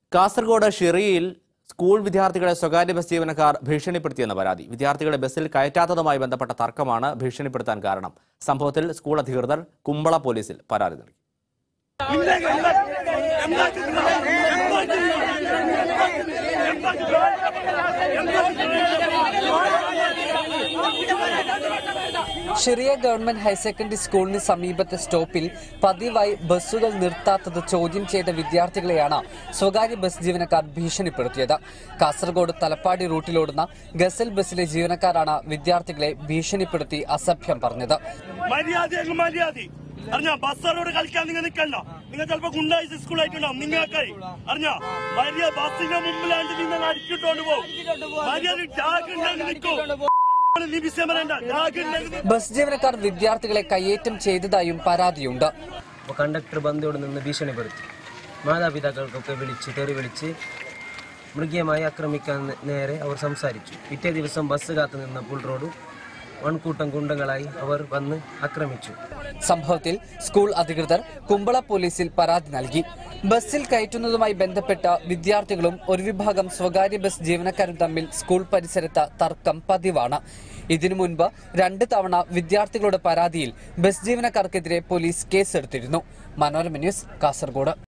Kasaragod ഷിറിയിൽ school വിദ്യാർത്ഥികളെ സ്വകാര്യ bus ജീവനക്കാർ ഭീഷണിപ്പെടുത്തിയെന്ന പരാതി വിദ്യാർത്ഥികളെ ബസ്സിൽ കയറ്റാത്തതുമായി ബന്ധപ്പെട്ട തർക്കമാണ് ഭീഷണിപ്പെടുത്താൻ കാരണം സംഭവത്തിൽ സ്കൂൾ അധികൃതർ കുമ്പള പോലീസിൽ പരാതി നൽകി ഷിറിയ ഗവൺമെന്റ് ഹയർ സെക്കൻഡറി സ്കൂളിന് സമീപത്തെ സ്റ്റോപ്പിൽ പതിവായി ബസ്സുകൾ നിർത്താത്തത് ചോദ്യം ചെയ്ത വിദ്യാർത്ഥികളെയാണ് സ്വകാര്യ ബസ് ജീവനക്കാർ ഭീഷണിപ്പെടുത്തിയത് കാസർഗോഡ് തലപ്പാടി റൂട്ടിലോടുന്ന ഗസൽ ബസ്സിലെ ജീവനക്കാരാണ് വിദ്യാർത്ഥികളെ ഭീഷണിപ്പെടുത്തി അസഭ്യം പറഞ്ഞത് മര്യാദയെങ്കിൽ മര്യാദ അറിഞ്ഞ ബസ്സറോട് കളിക്കാൻ നിങ്ങൾ നിൽക്കണ്ട നിങ്ങൾ ചിലപ്പോ ഗുണ്ടായി സ്കൂൾ ആയിട്ടുണ്ടാവും നിങ്ങൾക്കായി അറിഞ്ഞ മര്യാദ ബസ്സിന്റെ മുമ്പിലാണ്ട് നിങ്ങൾ അടിച്ചിട്ടോണ്ട് പോകും മര്യാദ ജാഗ്രത നിൽക്കൂ നീ വിഷയം പറയണ്ട ജാഗ്രത ബസ് ജീവനക്കാർ വിദ്യാർത്ഥികളെ കയ്യേറ്റം ചെയ്തതായും പരാതിയുണ്ട് അപ്പോൾ കണ്ടക്ടർ ബന്ധയോട് നിന്ന് ഭീഷണിപ്പെടുത്തി മാതാപിതാക്കൾക്കൊക്കെ വിളിച്ച് തെറി വിളിച്ച് മൃഗീയമായി ആക്രമിക്കാൻ നേരെ അവർ സംസാരിച്ചു പിറ്റേ ദിവസം ബസ് കാത്തു നിന്ന പുൾ റോഡ് വൺകൂട്ടം ഗുണ്ടകളായി അവർ വന്ന് ആക്രമിച്ചു സംഭവത്തിൽ സ്കൂൾ അധികൃതർ കുമ്പള പോലീസിൽ പരാതി നൽകി ബസ്സിൽ കയറ്റുന്നതുമായി ബന്ധപ്പെട്ട വിദ്യാർത്ഥികളും ഒരു വിഭാഗം സ്വകാര്യ ബസ് ജീവനക്കാരും തമ്മിൽ സ്കൂൾ പരിസരത്ത് തർക്കം പതിവാണ് ഇതിനു മുൻപ് രണ്ട് തവണ വിദ്യാർത്ഥികളുടെ പരാതിയിൽ ബസ് ജീവനക്കാർക്കെതിരെ പോലീസ് കേസെടുത്തിരുന്നു മനോരമ ന്യൂസ് കാസർഗോഡ്